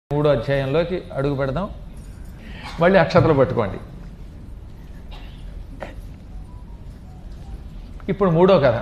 మూడో అధ్యాయంలోకి అడుగు పెడదాం మళ్ళీ అక్షతలు పట్టుకోండి ఇప్పుడు మూడో కథ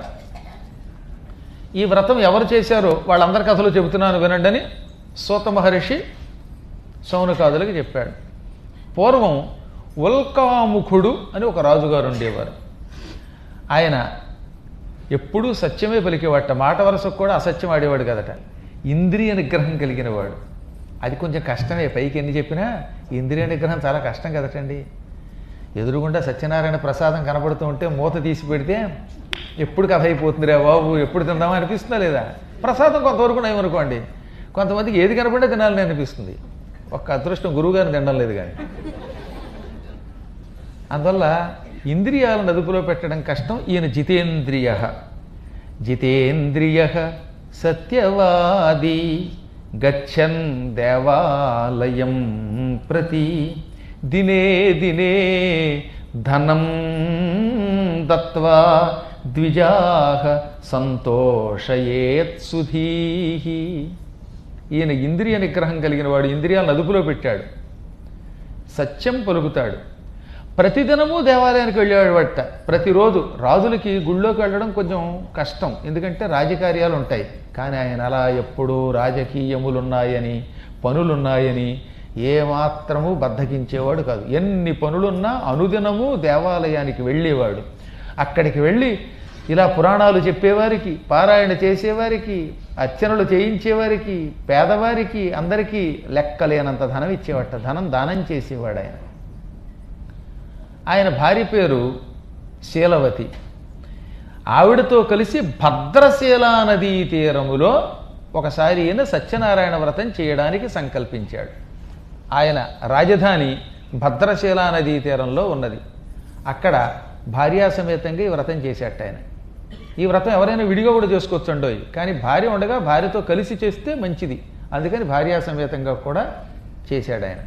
ఈ వ్రతం ఎవరు చేశారో వాళ్ళందరి కథలు చెబుతున్నాను వినండి అని సూత మహర్షి సౌనకాదులకు చెప్పాడు పూర్వం ఉల్కాముఖుడు అని ఒక రాజుగారు ఉండేవారు ఆయన ఎప్పుడూ సత్యమే పలికేవాట మాట వరసకు కూడా అసత్యం ఆడేవాడు కదట ఇంద్రియ నిగ్రహం కలిగిన వాడు అది కొంచెం కష్టమే పైకి ఎన్ని చెప్పినా ఇంద్రియ నిగ్రహం చాలా కష్టం కదటండి ఎదురుగుండా సత్యనారాయణ ప్రసాదం కనబడుతూ ఉంటే మూత తీసి పెడితే ఎప్పుడు కథ అయిపోతుందిరా బాబు ఎప్పుడు తిందామా అనిపిస్తుందా లేదా ప్రసాదం కొంతవరకు నయమనుకోండి కొంతమందికి ఏది కనబడే తినాలని అనిపిస్తుంది ఒక్క అదృష్టం గురువుగారిని తినడం లేదు కానీ అందువల్ల ఇంద్రియాలను అదుపులో పెట్టడం కష్టం ఈయన జితేంద్రియ జితేంద్రియ సత్యవాది గచ్చన్ దేవాలయం ప్రతి దినే దినే ధనం దత్వా ద్విజాహ సంతోషయేత్ సుధీహి ఈయన ఇంద్రియ నిగ్రహం కలిగిన వాడు ఇంద్రియాలను అదుపులో పెట్టాడు సత్యం పలుకుతాడు ప్రతిదినము దేవాలయానికి వెళ్ళేవాడట ప్రతిరోజు రాజులకి గుళ్ళోకి వెళ్ళడం కొంచెం కష్టం ఎందుకంటే రాజకార్యాలు ఉంటాయి కానీ ఆయన అలా ఎప్పుడూ రాజకీయములున్నాయని పనులున్నాయని ఏమాత్రము బద్దకించేవాడు కాదు ఎన్ని పనులున్నా అనుదినము దేవాలయానికి వెళ్ళేవాడు అక్కడికి వెళ్ళి ఇలా పురాణాలు చెప్పేవారికి పారాయణ చేసేవారికి అర్చనలు చేయించేవారికి పేదవారికి అందరికీ లెక్కలేనంత ధనం ఇచ్చేవాట ధనం దానం చేసేవాడు ఆయన ఆయన భార్య పేరు శీలవతి ఆవిడతో కలిసి భద్రశీలా నదీ తీరములో ఒకసారి ఈయన సత్యనారాయణ వ్రతం చేయడానికి సంకల్పించాడు ఆయన రాజధాని భద్రశీలా నదీ తీరంలో ఉన్నది అక్కడ భార్యాసమేతంగా ఈ వ్రతం చేసేట ఆయన ఈ వ్రతం ఎవరైనా విడిగా కూడా చేసుకోవచ్చండోయ్ కానీ భార్య ఉండగా భార్యతో కలిసి చేస్తే మంచిది అందుకని భార్యాసమేతంగా కూడా చేశాడు ఆయన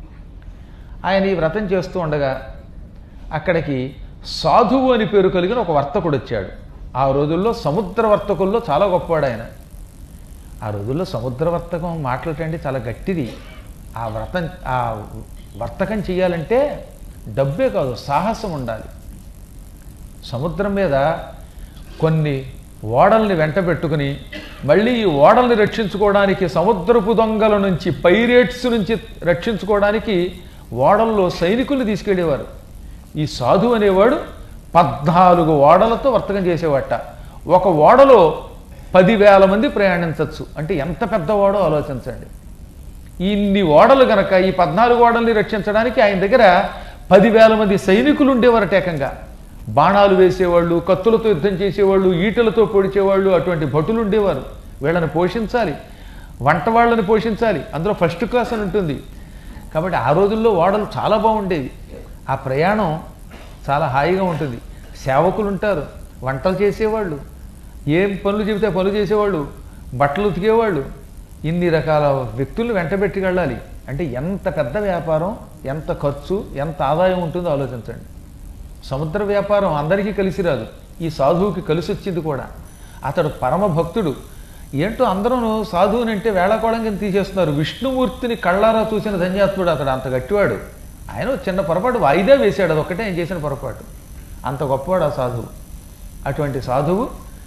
ఆయన ఈ వ్రతం చేస్తూ ఉండగా అక్కడికి సాధువు అని పేరు కలిగిన ఒక వర్తకుడు వచ్చాడు ఆ రోజుల్లో సముద్ర వర్తకుల్లో చాలా గొప్పవాడు ఆయన ఆ రోజుల్లో సముద్ర వర్తకం మాట్లాడటండి చాలా గట్టిది ఆ వ్రతం ఆ వర్తకం చేయాలంటే డబ్బే కాదు సాహసం ఉండాలి సముద్రం మీద కొన్ని ఓడల్ని వెంట పెట్టుకుని మళ్ళీ ఈ ఓడల్ని రక్షించుకోవడానికి సముద్రపు దొంగల నుంచి పైరేట్స్ నుంచి రక్షించుకోవడానికి ఓడల్లో సైనికుల్ని తీసుకెళ్ళేవారు ఈ సాధు అనేవాడు పద్నాలుగు ఓడలతో వర్తకం చేసేవాట ఒక ఓడలో పదివేల మంది ప్రయాణించవచ్చు అంటే ఎంత పెద్ద ఓడో ఆలోచించండి ఇన్ని ఓడలు గనక ఈ పద్నాలుగు ఓడల్ని రక్షించడానికి ఆయన దగ్గర పదివేల మంది సైనికులు ఉండేవారట ఏకంగా బాణాలు వేసేవాళ్ళు కత్తులతో యుద్ధం చేసేవాళ్ళు ఈటలతో పొడిచేవాళ్ళు అటువంటి భటులు ఉండేవారు వీళ్ళని పోషించాలి వంట వాళ్ళని పోషించాలి అందులో ఫస్ట్ క్లాస్ అని ఉంటుంది కాబట్టి ఆ రోజుల్లో ఓడలు చాలా బాగుండేవి ఆ ప్రయాణం చాలా హాయిగా ఉంటుంది సేవకులు ఉంటారు వంటలు చేసేవాళ్ళు ఏం పనులు చెబితే పనులు చేసేవాళ్ళు బట్టలు ఉతికేవాళ్ళు ఇన్ని రకాల వ్యక్తులను వెంటబెట్టి వెళ్ళాలి అంటే ఎంత పెద్ద వ్యాపారం ఎంత ఖర్చు ఎంత ఆదాయం ఉంటుందో ఆలోచించండి సముద్ర వ్యాపారం అందరికీ కలిసి రాదు ఈ సాధువుకి కలిసి వచ్చింది కూడా అతడు పరమ భక్తుడు ఏంటో అందరూ సాధువుని అంటే వేళాకోళం కింద తీసేస్తున్నారు విష్ణుమూర్తిని కళ్ళారా చూసిన ధన్యాత్ముడు అతడు అంత గట్టివాడు ఆయన ఓ చిన్న పొరపాటు వాయిదా వేశాడు అదొక్కటే ఆయన చేసిన పొరపాటు అంత గొప్పవాడు ఆ సాధువు అటువంటి సాధువు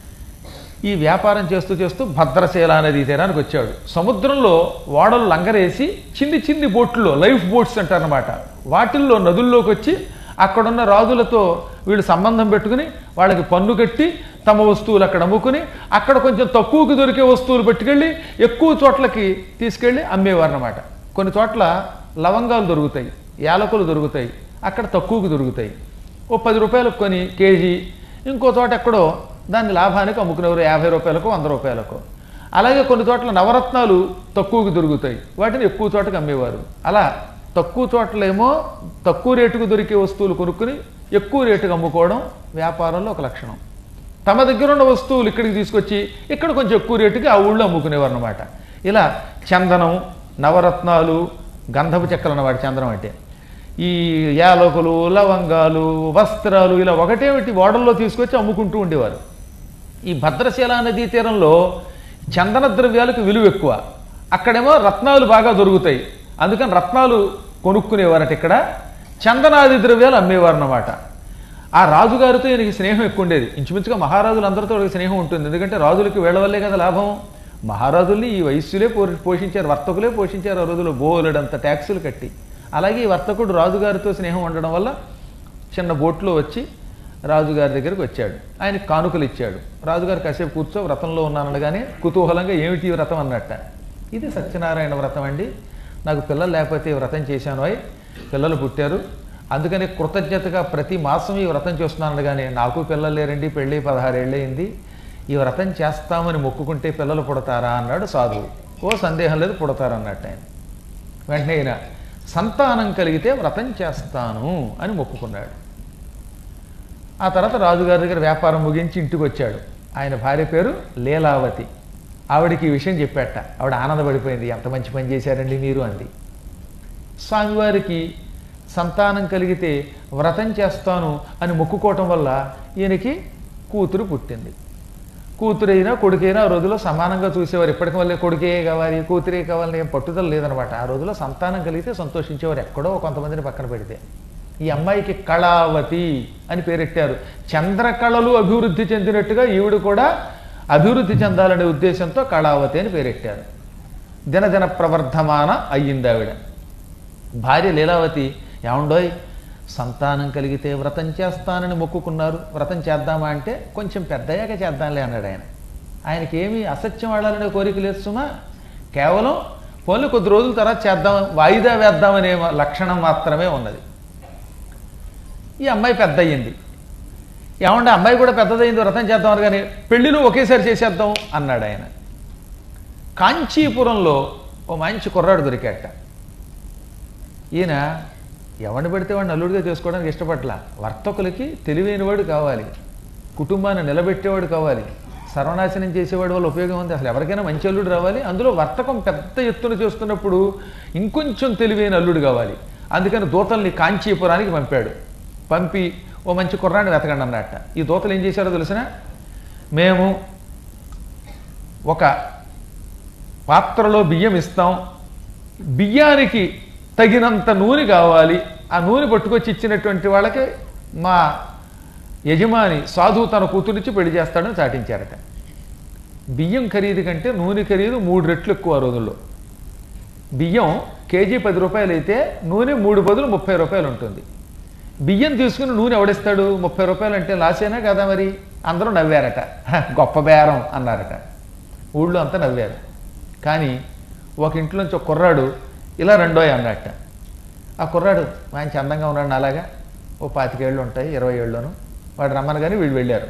ఈ వ్యాపారం చేస్తూ చేస్తూ భద్రశీల నదీ తీరానికి వచ్చాడు సముద్రంలో ఓడలు లంగరేసి చిన్ని చిన్ని బోట్లు లైఫ్ బోట్స్ అంటారనమాట వాటిల్లో నదుల్లోకి వచ్చి అక్కడున్న రాజులతో వీళ్ళు సంబంధం పెట్టుకుని వాళ్ళకి పన్ను కట్టి తమ వస్తువులు అక్కడ అమ్ముకుని అక్కడ కొంచెం తక్కువకి దొరికే వస్తువులు పట్టుకెళ్ళి ఎక్కువ చోట్లకి తీసుకెళ్ళి అమ్మేవారనమాట కొన్ని చోట్ల లవంగాలు దొరుకుతాయి యాలకులు దొరుకుతాయి అక్కడ తక్కువకి దొరుకుతాయి ఓ పది రూపాయలకు కొని కేజీ ఇంకో చోట ఎక్కడో దాన్ని లాభానికి అమ్ముకునేవారు యాభై రూపాయలకు వంద రూపాయలకు అలాగే కొన్ని చోట్ల నవరత్నాలు తక్కువకి దొరుకుతాయి వాటిని ఎక్కువ చోటకి అమ్మేవారు అలా తక్కువ చోట్లేమో తక్కువ రేటుకు దొరికే వస్తువులు కొనుక్కుని ఎక్కువ రేటుకు అమ్ముకోవడం వ్యాపారంలో ఒక లక్షణం తమ దగ్గర ఉన్న వస్తువులు ఇక్కడికి తీసుకొచ్చి ఇక్కడ కొంచెం ఎక్కువ రేటుకి ఆ ఊళ్ళో అమ్ముకునేవారు అనమాట ఇలా చందనం నవరత్నాలు గంధపు చెక్కలు అన్నమాట చందనం అంటే ఈ యాలకులు లవంగాలు వస్త్రాలు ఇలా ఒకటేమిటి ఓడల్లో తీసుకొచ్చి అమ్ముకుంటూ ఉండేవారు ఈ భద్రశీల నదీ తీరంలో చందన ద్రవ్యాలకు విలువ ఎక్కువ అక్కడేమో రత్నాలు బాగా దొరుకుతాయి అందుకని రత్నాలు కొనుక్కునేవారట ఇక్కడ చందనాది ద్రవ్యాలు అమ్మేవారు అన్నమాట ఆ రాజుగారితో ఈయనకి స్నేహం ఎక్కువ ఉండేది ఇంచుమించుగా మహారాజులందరితో వీళ్ళకి స్నేహం ఉంటుంది ఎందుకంటే రాజులకి వీళ్ళ వల్లే కదా లాభం మహారాజుల్ని ఈ వయస్సులే పో పోషించారు వర్తకులే పోషించారు ఆ రోజుల్లో బోలెడంత ట్యాక్సులు కట్టి అలాగే ఈ వర్తకుడు రాజుగారితో స్నేహం ఉండడం వల్ల చిన్న బోట్లో వచ్చి రాజుగారి దగ్గరికి వచ్చాడు ఆయన కానుకలు ఇచ్చాడు రాజుగారు కాసేపు కూర్చో వ్రతంలో ఉన్నాననగానే కుతూహలంగా ఏమిటి ఈ వ్రతం అన్నట్ట ఇది సత్యనారాయణ వ్రతం అండి నాకు పిల్లలు లేకపోతే ఈ వ్రతం చేశాను అయి పిల్లలు పుట్టారు అందుకని కృతజ్ఞతగా ప్రతి మాసం ఈ వ్రతం చేస్తున్నాను అనగానే నాకు పిల్లలు లేరండి పెళ్ళి పదహారేళ్ళయింది ఈ వ్రతం చేస్తామని మొక్కుకుంటే పిల్లలు పుడతారా అన్నాడు సాధువు ఓ సందేహం లేదు పుడతారన్నట్టు ఆయన వెంటనే ఈయన సంతానం కలిగితే వ్రతం చేస్తాను అని మొక్కుకున్నాడు ఆ తర్వాత రాజుగారి దగ్గర వ్యాపారం ముగించి ఇంటికి వచ్చాడు ఆయన భార్య పేరు లీలావతి ఆవిడికి ఈ విషయం చెప్పాట ఆవిడ ఆనందపడిపోయింది ఎంత మంచి పని చేశారండి మీరు అంది స్వామివారికి సంతానం కలిగితే వ్రతం చేస్తాను అని మొక్కుకోవటం వల్ల ఈయనకి కూతురు పుట్టింది కూతురైనా కొడుకైనా ఆ రోజుల్లో సమానంగా చూసేవారు ఇప్పటికి వల్లే కొడుకే కావాలి కూతురే కావాలని ఏం పట్టుదల లేదనమాట ఆ రోజుల్లో సంతానం కలిగితే సంతోషించేవారు ఎక్కడో కొంతమందిని పక్కన పెడితే ఈ అమ్మాయికి కళావతి అని పేరెట్టారు చంద్రకళలు అభివృద్ధి చెందినట్టుగా ఈవిడ కూడా అభివృద్ధి చెందాలనే ఉద్దేశంతో కళావతి అని పేరెట్టారు దినదిన ప్రవర్ధమాన అయ్యింది ఆవిడ భార్య లీలావతి ఏమండోయ్ సంతానం కలిగితే వ్రతం చేస్తానని మొక్కుకున్నారు వ్రతం చేద్దామా అంటే కొంచెం పెద్దయ్యాక చేద్దాంలే అన్నాడు ఆయన ఆయనకి ఏమీ అసత్యం ఆడాలనే కోరిక లేదు సుమా కేవలం పోన్లే కొద్ది రోజుల తర్వాత చేద్దాం వాయిదా వేద్దామనే లక్షణం మాత్రమే ఉన్నది ఈ అమ్మాయి పెద్ద అయ్యింది ఏమంటే అమ్మాయి కూడా పెద్దదైంది వ్రతం చేద్దాం కానీ పెళ్ళిలో ఒకేసారి చేసేద్దాం అన్నాడు ఆయన కాంచీపురంలో ఓ మంచి కుర్రాడు దొరికాట ఈయన ఎవరిని పడితే వాడిని అల్లుడిగా చేసుకోవడానికి ఇష్టపట్ల వర్తకులకి తెలివైనవాడు కావాలి కుటుంబాన్ని నిలబెట్టేవాడు కావాలి సర్వనాశనం చేసేవాడి వల్ల ఉపయోగం ఉంది అసలు ఎవరికైనా మంచి అల్లుడు రావాలి అందులో వర్తకం పెద్ద ఎత్తున చేస్తున్నప్పుడు ఇంకొంచెం తెలివైన అల్లుడు కావాలి అందుకని దూతల్ని కాంచీపురానికి పంపాడు పంపి ఓ మంచి కుర్రాన్ని వెతకండి అన్నట్ట ఈ దూతలు ఏం చేశారో తెలిసిన మేము ఒక పాత్రలో బియ్యం ఇస్తాం బియ్యానికి తగినంత నూనె కావాలి ఆ నూనె పట్టుకొచ్చి ఇచ్చినటువంటి వాళ్ళకి మా యజమాని సాధువు తన కూతురిచ్చి పెళ్లి చేస్తాడని చాటించారట బియ్యం ఖరీదు కంటే నూనె ఖరీదు మూడు రెట్లు ఎక్కువ ఆ రోజుల్లో బియ్యం కేజీ పది రూపాయలు అయితే నూనె మూడు బదులు ముప్పై రూపాయలు ఉంటుంది బియ్యం తీసుకుని నూనె ఎవడిస్తాడు ముప్పై రూపాయలు అంటే లాసేనా కదా మరి అందరూ నవ్వారట "హ, గొప్ప బేరం అన్నారట ఊళ్ళో అంతా నవ్వారు కానీ ఒక ఇంట్లోంచి ఒక కుర్రాడు ఇలా రెండోయ్ అన్నట్ట ఆ కుర్రాడు మంచి అందంగా ఉన్నాడు అలాగా ఓ పాతికేళ్ళు ఉంటాయి ఇరవై ఏళ్ళలోను వాడు రమ్మని కానీ వీళ్ళు వెళ్ళారు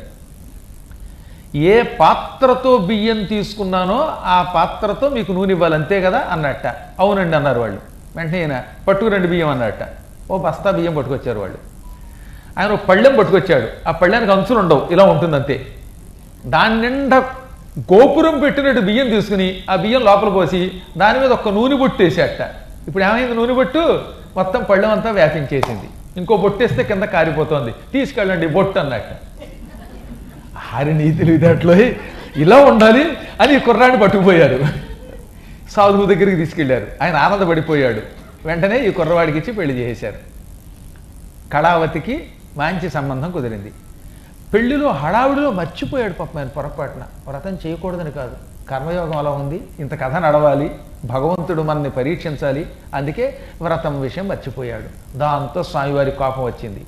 ఏ పాత్రతో బియ్యం తీసుకున్నానో ఆ పాత్రతో మీకు నూనె ఇవ్వాలి అంతే కదా అన్నట్ట అవునండి అన్నారు వాళ్ళు వెంటనే ఈయన పట్టుకురండి బియ్యం అన్నట్ట ఓ బస్తా బియ్యం పట్టుకొచ్చారు వాళ్ళు ఆయన ఒక పళ్ళెం పట్టుకొచ్చాడు ఆ పళ్ళెనికి అంచులు ఉండవు ఇలా ఉంటుంది అంతే దాని నిండా గోపురం పెట్టినట్టు బియ్యం తీసుకుని ఆ బియ్యం లోపల పోసి దాని మీద ఒక నూనె బొట్టు వేసేట ఇప్పుడు ఏమైంది నూనె బొట్టు మొత్తం పళ్ళెం అంతా వ్యాపించేసింది ఇంకో బొట్టేస్తే కింద కారిపోతోంది తీసుకెళ్ళండి బొట్టు అన్నట్ట ఆరి నీతులు ఇదట్లో ఇలా ఉండాలి అని ఈ కుర్రాన్ని పట్టుకుపోయారు సాధువు దగ్గరికి తీసుకెళ్లారు ఆయన ఆనందపడిపోయాడు వెంటనే ఈ కుర్రవాడికి ఇచ్చి పెళ్లి చేసేశారు కళావతికి మంచి సంబంధం కుదిరింది పెళ్లిలో హడావుడిలో మర్చిపోయాడు పాపం ఆయన పొరపాటున వ్రతం చేయకూడదని కాదు కర్మయోగం అలా ఉంది ఇంత కథ నడవాలి భగవంతుడు మనల్ని పరీక్షించాలి అందుకే వ్రతం విషయం మర్చిపోయాడు దాంతో స్వామివారి కోపం వచ్చింది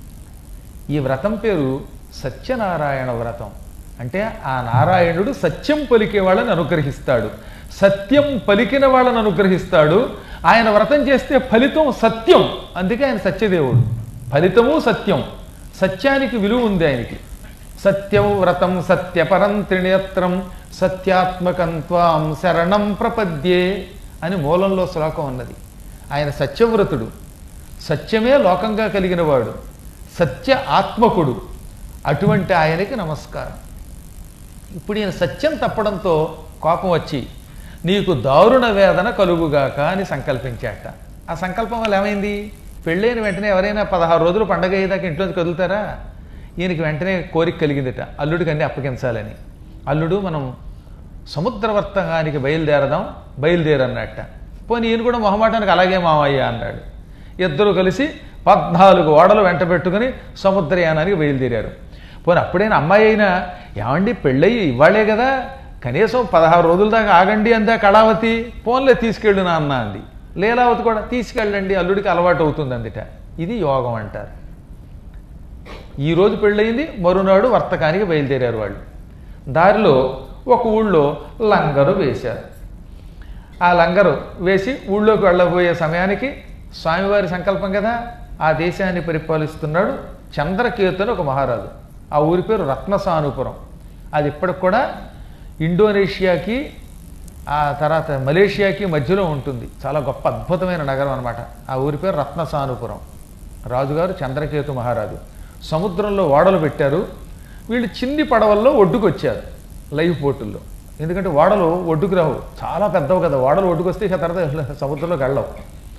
ఈ వ్రతం పేరు సత్యనారాయణ వ్రతం అంటే ఆ నారాయణుడు సత్యం పలికే వాళ్ళని అనుగ్రహిస్తాడు సత్యం పలికిన వాళ్ళని అనుగ్రహిస్తాడు ఆయన వ్రతం చేస్తే ఫలితం సత్యం అందుకే ఆయన సత్యదేవుడు ఫలితము సత్యం సత్యానికి విలువ ఉంది ఆయనకి సత్యం వ్రతం సత్యపరం త్రినేత్రం సత్యాత్మకం త్వాం శరణం ప్రపద్యే అని మూలంలో శ్లోకం ఉన్నది ఆయన సత్యవ్రతుడు సత్యమే లోకంగా కలిగిన వాడు సత్య ఆత్మకుడు అటువంటి ఆయనకి నమస్కారం ఇప్పుడు ఈయన సత్యం తప్పడంతో కోపం వచ్చి నీకు దారుణ వేదన కలుగుగాక అని సంకల్పించాట ఆ సంకల్పం వల్ల ఏమైంది పెళ్ళైన వెంటనే ఎవరైనా పదహారు రోజులు పండగ అయ్యేదాకా ఇంట్లోంచి కదులుతారా ఈయనకి వెంటనే కోరిక కలిగిందట అల్లుడికి అన్ని అప్పగించాలని అల్లుడు మనం సముద్రవర్తకానికి బయలుదేరదాం బయలుదేరన్నట్ట పోనీ ఈయన కూడా మొహమాటానికి అలాగే మావయ్య అన్నాడు ఇద్దరు కలిసి పద్నాలుగు ఓడలు వెంట పెట్టుకుని సముద్రయానానికి బయలుదేరారు పోనీ అప్పుడైనా అమ్మాయి అయినా ఏమండి పెళ్ళయి ఇవ్వాలే కదా కనీసం పదహారు రోజుల దాకా ఆగండి అందా కళావతి ఫోన్లే తీసుకెళ్ళు నాన్న అంది లీలావతి కూడా తీసుకెళ్ళండి అల్లుడికి అలవాటు అవుతుంది అందుట ఇది యోగం అంటారు ఈ రోజు పెళ్ళయింది మరునాడు వర్తకానికి బయలుదేరారు వాళ్ళు దారిలో ఒక ఊళ్ళో లంగరు వేశారు ఆ లంగరు వేసి ఊళ్ళోకి వెళ్ళబోయే సమయానికి స్వామివారి సంకల్పం కదా ఆ దేశాన్ని పరిపాలిస్తున్నాడు చంద్రకేతు అని ఒక మహారాజు ఆ ఊరి పేరు రత్నసానుపురం అది ఇప్పటికి కూడా ఇండోనేషియాకి ఆ తర్వాత మలేషియాకి మధ్యలో ఉంటుంది చాలా గొప్ప అద్భుతమైన నగరం అనమాట ఆ ఊరి పేరు రత్నసానుపురం రాజుగారు చంద్రకేతు మహారాజు సముద్రంలో ఓడలు పెట్టారు వీళ్ళు చిన్ని పడవల్లో ఒడ్డుకు వచ్చారు లైవ్ బోటుల్లో ఎందుకంటే ఓడలు ఒడ్డుకు రావు చాలా పెద్దవి కదా ఓడలు ఒడ్డుకు వస్తే ఇక తర్వాత సముద్రంలోకి వెళ్ళవు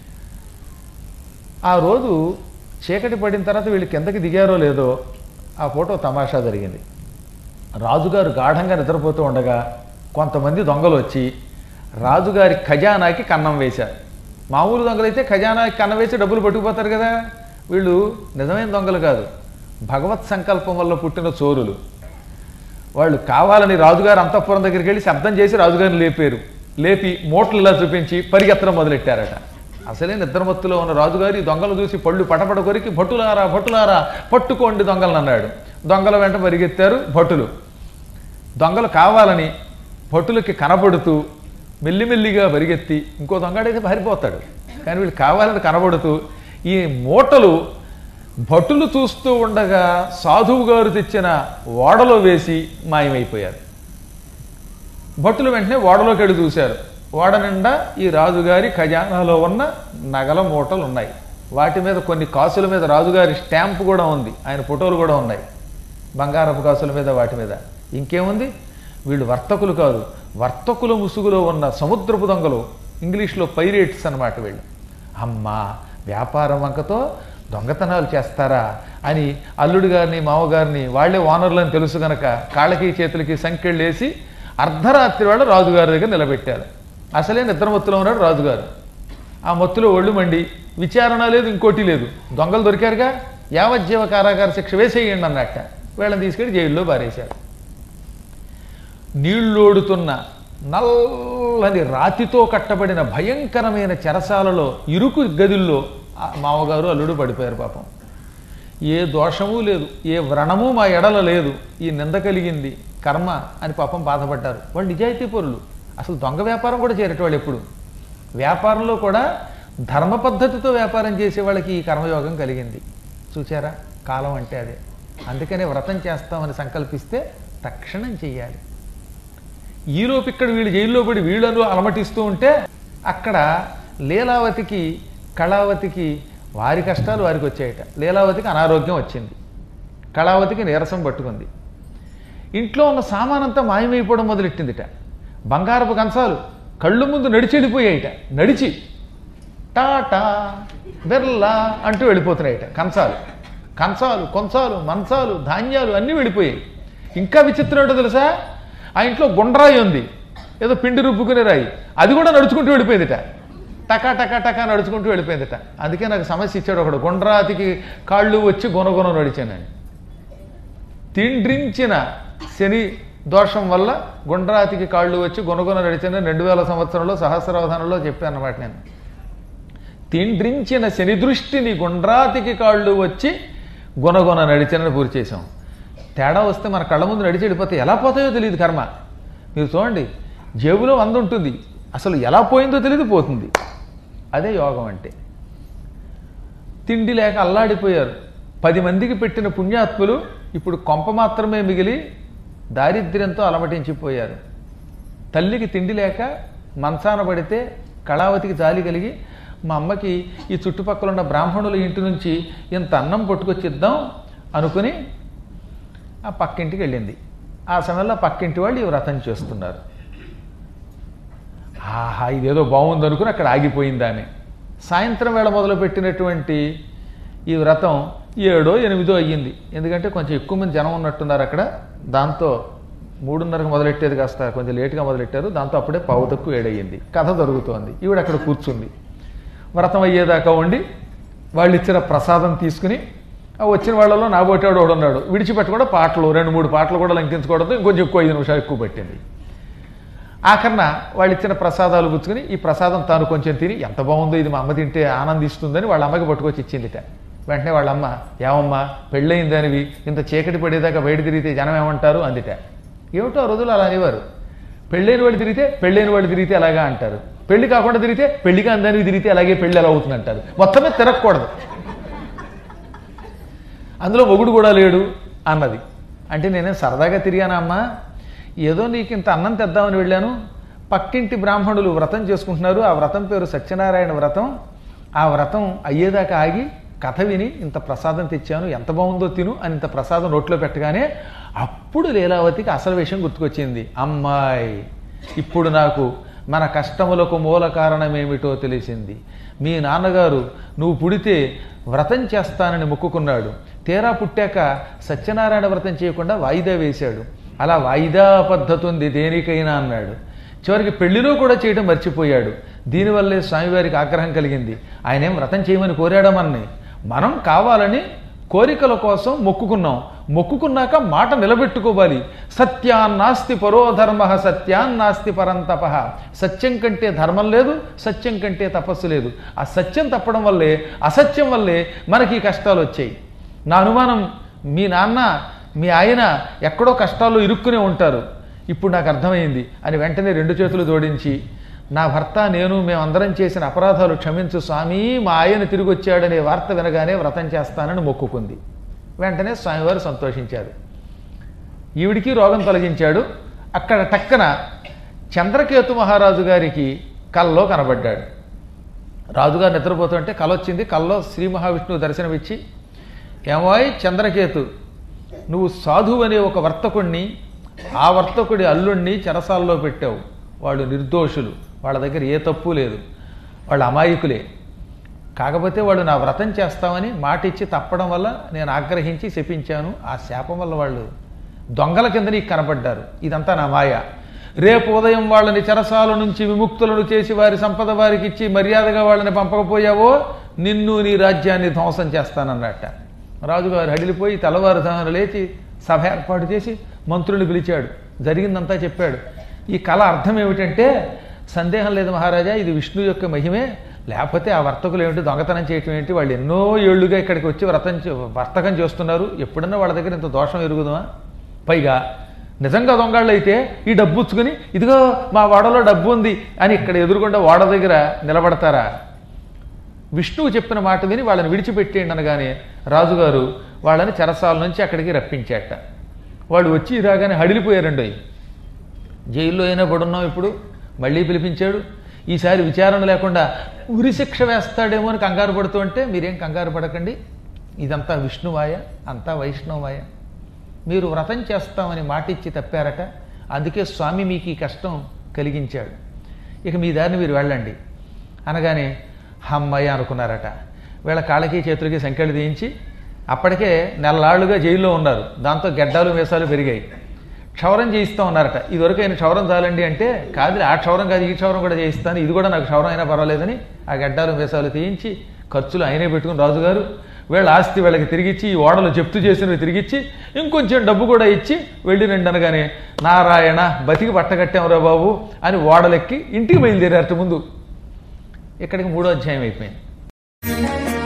ఆ రోజు చీకటి పడిన తర్వాత వీళ్ళు కిందకి దిగారో లేదో ఆ ఫోటో తమాషా జరిగింది రాజుగారు గాఢంగా నిద్రపోతూ ఉండగా కొంతమంది దొంగలు వచ్చి రాజుగారి ఖజానాకి కన్నం వేశారు మామూలు దొంగలైతే ఖజానాకి కన్నం వేసి డబ్బులు పట్టుకుపోతారు కదా వీళ్ళు నిజమైన దొంగలు కాదు భగవత్ సంకల్పం వల్ల పుట్టిన చోరులు వాళ్ళు కావాలని రాజుగారు అంతఃపురం దగ్గరికి వెళ్ళి శబ్దం చేసి రాజుగారిని లేపారు లేపి మూటలలో చూపించి పరిగెత్తడం మొదలెట్టారట అసలే నిద్రమత్తులో ఉన్న రాజుగారు ఈ దొంగలు చూసి పళ్ళు పటపట కొరికి భటులారా భటులారా పట్టుకోండి దొంగలను అన్నాడు దొంగల వెంట పరిగెత్తారు భటులు దొంగలు కావాలని భటులకి కనబడుతూ మెల్లిమెల్లిగా పరిగెత్తి ఇంకో దొంగడైతే పారిపోతాడు కానీ వీళ్ళు కావాలని కనబడుతూ ఈ మూటలు భటులు చూస్తూ ఉండగా సాధువు గారు తెచ్చిన ఓడలో వేసి మాయమైపోయారు భటులు వెంటనే ఓడలోకి వెళ్ళి చూశారు ఓడ నిండా ఈ రాజుగారి ఖజానాలో ఉన్న నగల మూటలు ఉన్నాయి వాటి మీద కొన్ని కాసుల మీద రాజుగారి స్టాంప్ కూడా ఉంది ఆయన ఫోటోలు కూడా ఉన్నాయి బంగారపు కాసుల మీద వాటి మీద ఇంకేముంది వీళ్ళు వర్తకులు కాదు వర్తకుల ముసుగులో ఉన్న సముద్రపు దొంగలు ఇంగ్లీష్లో పైరేట్స్ అన్నమాట వీళ్ళు అమ్మా వ్యాపారం వంకతో దొంగతనాలు చేస్తారా అని అల్లుడు గారిని మామగారిని వాళ్ళే ఓనర్లు అని తెలుసు గనక కాళ్ళకి చేతులకి సంఖ్యలు వేసి అర్ధరాత్రి వేళ రాజుగారి దగ్గర నిలబెట్టారు అసలే నిద్రమత్తులో ఉన్నాడు రాజుగారు ఆ మత్తులో ఒళ్ళు మండి విచారణ లేదు ఇంకోటి లేదు దొంగలు దొరికారుగా యావజ్జీవ కారాగార శిక్ష వేసేయండి అన్నట్ట వీళ్ళని తీసుకెళ్ళి జైల్లో బారేశారు నీళ్ళోడుతున్న నల్లని రాతితో కట్టబడిన భయంకరమైన చెరసాలలో ఇరుకు గదుల్లో ఆ మామగారు అల్లుడు పడిపోయారు పాపం ఏ దోషము లేదు ఏ వ్రణము మా ఎడల లేదు ఈ నింద కలిగింది కర్మ అని పాపం బాధపడ్డారు వాళ్ళు నిజాయితీ పరులు అసలు దొంగ వ్యాపారం కూడా చేరేటవాళ్ళు ఎప్పుడు వ్యాపారంలో కూడా ధర్మ పద్ధతితో వ్యాపారం చేసే వాళ్ళకి ఈ కర్మయోగం కలిగింది చూచారా కాలం అంటే అదే అందుకనే వ్రతం చేస్తామని సంకల్పిస్తే తక్షణం చెయ్యాలి ఈలోపు ఇక్కడ వీళ్ళు జైల్లో పడి వీళ్ళను అలమటిస్తూ ఉంటే అక్కడ లీలావతికి కళావతికి వారి కష్టాలు వారికి వచ్చాయట లీలావతికి అనారోగ్యం వచ్చింది కళావతికి నీరసం పట్టుకుంది ఇంట్లో ఉన్న సామానంతా మాయమైపోవడం మొదలెట్టిందిట బంగారపు కంచాలు కళ్ళు ముందు నడిచి వెళ్ళిపోయాయిట నడిచి టాటా బిర్లా అంటూ వెళ్ళిపోతున్నాయిట కంచాలు కంచాలు కొంచాలు మంచాలు ధాన్యాలు అన్నీ వెళ్ళిపోయాయి ఇంకా విచిత్రం ఏంటో తెలుసా ఆ ఇంట్లో గుండ్రాయి ఉంది ఏదో పిండి రుబ్బుకునే రాయి అది కూడా నడుచుకుంటూ వెళ్ళిపోయిందిట టకా టకా టకా నడుచుకుంటూ వెళ్ళిపోయిందిట అందుకే నాకు సమస్య ఇచ్చాడు ఒకడు గుండ్రాతికి కాళ్ళు వచ్చి గుణగుణ నడిచానని తిండ్రించిన శని దోషం వల్ల గుండ్రాతికి కాళ్ళు వచ్చి గుణగుణ నడిచానని రెండు వేల సంవత్సరంలో సహస్రావధానంలో చెప్పాను అన్నమాట నేను తిండ్రించిన శని దృష్టిని గుండ్రాతికి కాళ్ళు వచ్చి గుణగుణ నడిచానని పూర్తి చేశాం తేడా వస్తే మన కళ్ళ ముందు నడిచి వెళ్ళిపోతే ఎలా పోతాయో తెలియదు కర్మ మీరు చూడండి జేబులో వంద ఉంటుంది అసలు ఎలా పోయిందో తెలియదు పోతుంది అదే యోగం అంటే తిండి లేక అల్లాడిపోయారు పది మందికి పెట్టిన పుణ్యాత్ములు ఇప్పుడు కొంప మాత్రమే మిగిలి దారిద్ర్యంతో అలమటించిపోయారు తల్లికి తిండి లేక మంచాన పడితే కళావతికి జాలి కలిగి మా అమ్మకి ఈ చుట్టుపక్కల ఉన్న బ్రాహ్మణుల ఇంటి నుంచి ఇంత అన్నం పట్టుకొచ్చిద్దాం అనుకుని ఆ పక్కింటికి వెళ్ళింది ఆ సమయంలో పక్కింటి వాళ్ళు ఈ వ్రతం చేస్తున్నారు ఆహా ఇదేదో బాగుంది అనుకుని అక్కడ ఆగిపోయింది ఆమె సాయంత్రం వేళ మొదలుపెట్టినటువంటి ఈ వ్రతం ఏడో ఎనిమిదో అయ్యింది ఎందుకంటే కొంచెం ఎక్కువ మంది జనం ఉన్నట్టున్నారు అక్కడ దాంతో మూడున్నరకు మొదలెట్టేది కాస్త కొంచెం లేటుగా మొదలెట్టారు దాంతో అప్పుడే పావు తక్కువ ఏడయ్యింది కథ జరుగుతోంది ఈవిడ అక్కడ కూర్చుంది వ్రతం అయ్యేదాకా ఉండి వాళ్ళు ఇచ్చిన ప్రసాదం తీసుకుని ఆ వచ్చిన వాళ్ళలో నాబోటాడు ఒకడు ఉన్నాడు విడిచిపెట్టకుండా పాటలు రెండు మూడు పాటలు కూడా లంకించుకోవడంతో ఇంకొంచెం ఎక్కువ ఐదు నిమిషాలు ఎక్కువ పట్టింది ఆఖరణ వాళ్ళు ఇచ్చిన ప్రసాదాలు పుచ్చుకుని ఈ ప్రసాదం తాను కొంచెం తిని ఎంత బాగుందో ఇది మా అమ్మ తింటే ఆనందిస్తుందని వాళ్ళ అమ్మకి పట్టుకొచ్చి ఇచ్చిందిట వెంటనే వాళ్ళ అమ్మ ఏమమ్మా పెళ్ళయిందనివి ఇంత చీకటి పడేదాకా బయట తిరిగితే జనం ఏమంటారు అందిట ఏమిటో ఆ రోజులు అలా అనేవారు పెళ్ళైన వాడు తిరిగితే పెళ్ళైన వాడు తిరిగితే అలాగా అంటారు పెళ్లి కాకుండా తిరిగితే పెళ్లి కాందానికి తిరిగితే అలాగే పెళ్లి ఎలా అవుతుంది అంటారు మొత్తమే తిరగకూడదు అందులో మొగుడు కూడా లేడు అన్నది అంటే నేనేం సరదాగా తిరిగానా అమ్మా ఏదో నీకు ఇంత అన్నం తెద్దామని వెళ్ళాను పక్కింటి బ్రాహ్మణులు వ్రతం చేసుకుంటున్నారు ఆ వ్రతం పేరు సత్యనారాయణ వ్రతం ఆ వ్రతం అయ్యేదాకా ఆగి కథ విని ఇంత ప్రసాదం తెచ్చాను ఎంత బాగుందో తిను అని ఇంత ప్రసాదం నోట్లో పెట్టగానే అప్పుడు లీలావతికి అసలు విషయం గుర్తుకొచ్చింది అమ్మాయి ఇప్పుడు నాకు మన కష్టములకు మూల కారణమేమిటో తెలిసింది మీ నాన్నగారు నువ్వు పుడితే వ్రతం చేస్తానని మొక్కుకున్నాడు తీరా పుట్టాక సత్యనారాయణ వ్రతం చేయకుండా వాయిదా వేశాడు అలా వాయిదా పద్ధతి ఉంది దేనికైనా అన్నాడు చివరికి పెళ్లిలో కూడా చేయడం మర్చిపోయాడు దీనివల్లే స్వామివారికి ఆగ్రహం కలిగింది ఆయన ఏం వ్రతం చేయమని కోరాడా మనని మనం కావాలని కోరికల కోసం మొక్కుకున్నాం మొక్కుకున్నాక మాట నిలబెట్టుకోవాలి సత్యాన్నాస్తి పరోధర్మ సత్యాన్నాస్తి పరంతప సత్యం కంటే ధర్మం లేదు సత్యం కంటే తపస్సు లేదు ఆ సత్యం తప్పడం వల్లే అసత్యం వల్లే మనకి ఈ కష్టాలు వచ్చాయి నా అనుమానం మీ నాన్న మీ ఆయన ఎక్కడో కష్టాల్లో ఇరుక్కునే ఉంటారు ఇప్పుడు నాకు అర్థమైంది అని వెంటనే రెండు చేతులు జోడించి నా భర్త నేను మేమందరం చేసిన అపరాధాలు క్షమించు స్వామి మా ఆయన తిరిగి వచ్చాడనే వార్త వినగానే వ్రతం చేస్తానని మొక్కుకుంది వెంటనే స్వామివారు సంతోషించారు ఈవిడికి రోగం తొలగించాడు అక్కడ టక్కన చంద్రకేతు మహారాజు గారికి కల్లో కనబడ్డాడు రాజుగారు నిద్రపోతుంటే కల వచ్చింది కల్లో శ్రీ మహావిష్ణువు దర్శనమిచ్చి ఏమోయ్ చంద్రకేతు నువ్వు సాధువు అనే ఒక వర్తకుణ్ణి ఆ వర్తకుడి అల్లుణ్ణి చెరసాల్లో పెట్టావు వాళ్ళు నిర్దోషులు వాళ్ళ దగ్గర ఏ తప్పు లేదు వాళ్ళు అమాయకులే కాకపోతే వాళ్ళు నా వ్రతం చేస్తామని మాట ఇచ్చి తప్పడం వల్ల నేను ఆగ్రహించి శపించాను ఆ శాపం వల్ల వాళ్ళు దొంగల కింద నీకు కనబడ్డారు ఇదంతా నా మాయ రేపు ఉదయం వాళ్ళని చెరసాల నుంచి విముక్తులను చేసి వారి సంపద వారికి ఇచ్చి మర్యాదగా వాళ్ళని పంపకపోయావో నిన్ను నీ రాజ్యాన్ని ధ్వంసం చేస్తానన్నట్ట రాజుగారు హడిలిపోయి తెల్లవారుజామున లేచి సభ ఏర్పాటు చేసి మంత్రుల్ని పిలిచాడు జరిగిందంతా చెప్పాడు ఈ కళ అర్థం ఏమిటంటే సందేహం లేదు మహారాజా ఇది విష్ణు యొక్క మహిమే లేకపోతే ఆ వర్తకులు ఏమిటి దొంగతనం చేయటం ఏంటి వాళ్ళు ఎన్నో ఏళ్లుగా ఇక్కడికి వచ్చి వ్రతం చే- వర్తకం చేస్తున్నారు ఎప్పుడన్నా వాళ్ళ దగ్గర ఇంత దోషం ఎరుగుదామా పైగా నిజంగా దొంగళ్ళు అయితే ఈ డబ్బు ఉచ్చుకుని ఇదిగో మా వాడలో డబ్బు ఉంది అని ఇక్కడ ఎదురుగుండా వాడ దగ్గర నిలబడతారా విష్ణువు చెప్పిన మాట విని వాళ్ళని విడిచిపెట్టేయండి అనగానే రాజుగారు వాళ్ళని చెరసాల నుంచి అక్కడికి రప్పించాట వాళ్ళు వచ్చి రాగానే హడిలిపోయారండి జైల్లో అయినా పడున్నాం ఇప్పుడు మళ్ళీ పిలిపించాడు ఈసారి విచారణ లేకుండా ఉరి శిక్ష వేస్తాడేమో అని కంగారు పడుతూ ఉంటే మీరేం కంగారు పడకండి ఇదంతా విష్ణువాయ అంతా వైష్ణవాయ మీరు వ్రతం చేస్తామని మాటిచ్చి తప్పారట అందుకే స్వామి మీకు ఈ కష్టం కలిగించాడు ఇక మీ దారిని మీరు వెళ్ళండి అనగానే హమ్మయ్య అనుకున్నారట వీళ్ళ కాళ్ళకి చేతులకి సంఖ్యలు తీయించి అప్పటికే నెలలాళ్ళుగా జైల్లో ఉన్నారు దాంతో గెడ్డాలు మీసాలు పెరిగాయి క్షౌరం చేయిస్తా ఉన్నారట ఇదివరకు ఆయన క్షౌరం చాలండి అంటే కాదు ఆ క్షౌరం కాదు ఈ క్షౌరం కూడా చేయిస్తాను ఇది కూడా నాకు క్షౌరం అయినా పర్వాలేదని ఆ గడ్డాలు మీసాలు తీయించి ఖర్చులు ఆయనే పెట్టుకుని రాజుగారు వీళ్ళ ఆస్తి వీళ్ళకి తిరిగిచ్చి ఈ ఓడలు జప్తు చేసినవి తిరిగిచ్చి ఇంకొంచెం డబ్బు కూడా ఇచ్చి వెళ్ళి రండి అనగానే నారాయణ బతికి పట్టగట్టాంరా బాబు అని ఓడలెక్కి ఇంటికి బయలుదేరారట ముందు ఇక్కడికి మూడో అధ్యాయం అయిపోయింది